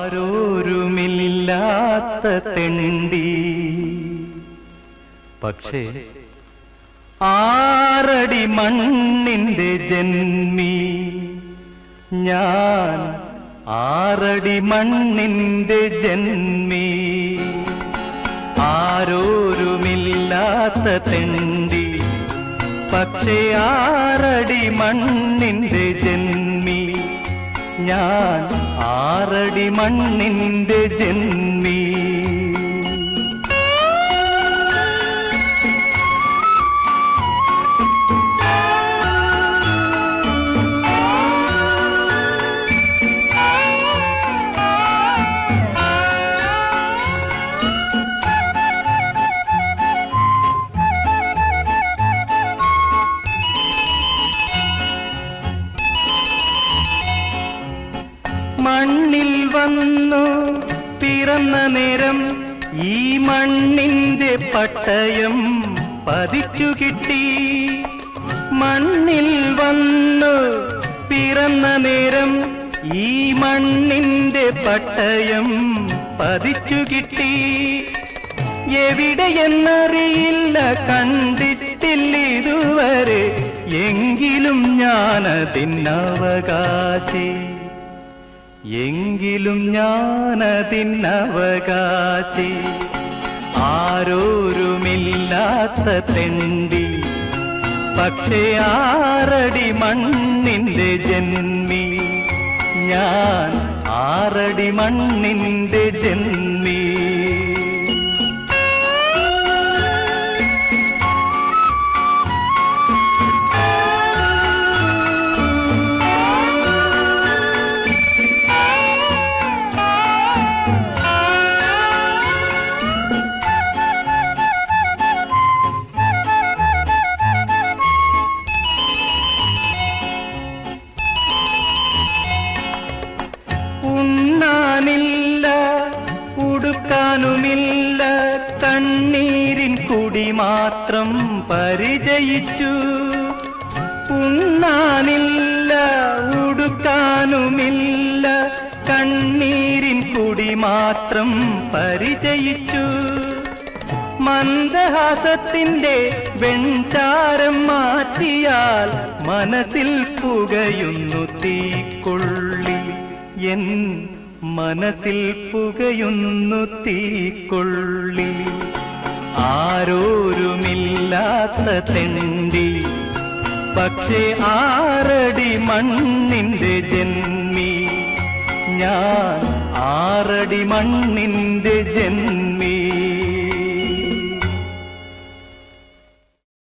ആരോരുമില്ലാത്ത തെണ്ടി പക്ഷേ ആറടി മണ്ണിന്റെ ജന്മി ഞാൻ ആറടി മണ്ണിന്റെ ജന്മി ആരോരുമില്ലാത്ത തെണ്ടി പക്ഷേ ആറടി മണ്ണിന്റെ ജന്മി ഞാൻ ആറടി മണ്ണിന്റെ ജന്മി മണ്ണിൽ വന്നു പിറന്ന നേരം ഈ മണ്ണിന്റെ പട്ടയം പതിച്ചു കിട്ടി മണ്ണിൽ വന്നു പിറന്ന നേരം ഈ മണ്ണിന്റെ പട്ടയം പതിച്ചു കിട്ടി എവിടെയെന്നറിയില്ല കണ്ടിട്ടില്ല ഇതുവരെ എങ്കിലും ഞാനതിനവകാശി എങ്കിലും ഞാനതിനവകാശി ആരോരുമില്ലാത്ത തെണ്ടി പക്ഷേ ആറടി മണ്ണിന്റെ ജന്മി ഞാൻ ആറടി മണ്ണിന്റെ ജന്മി ഉണ്ണാനില്ല ഉടുക്കാനുമില്ല കണ്ണീരിൻ കുടി മാത്രം പരിചയിച്ചു ഉണ്ണാനില്ല ഉടുക്കാനുമില്ല കണ്ണീരിൻ കുടി മാത്രം പരിചയിച്ചു മന്ദഹാസത്തിന്റെ വെൺചാരം മാറ്റിയാൽ മനസ്സിൽ പുകയുന്നു തീക്കൊള്ളി എൻ മനസ്സിൽ പുകയുന്നു തീക്കൊള്ളി ആരോരുമില്ലാത്ത തെണ്ടി പക്ഷേ ആറടി മണ്ണിന്റെ ജന്മി ഞാൻ ആറടി മണ്ണിന്റെ ജന്മി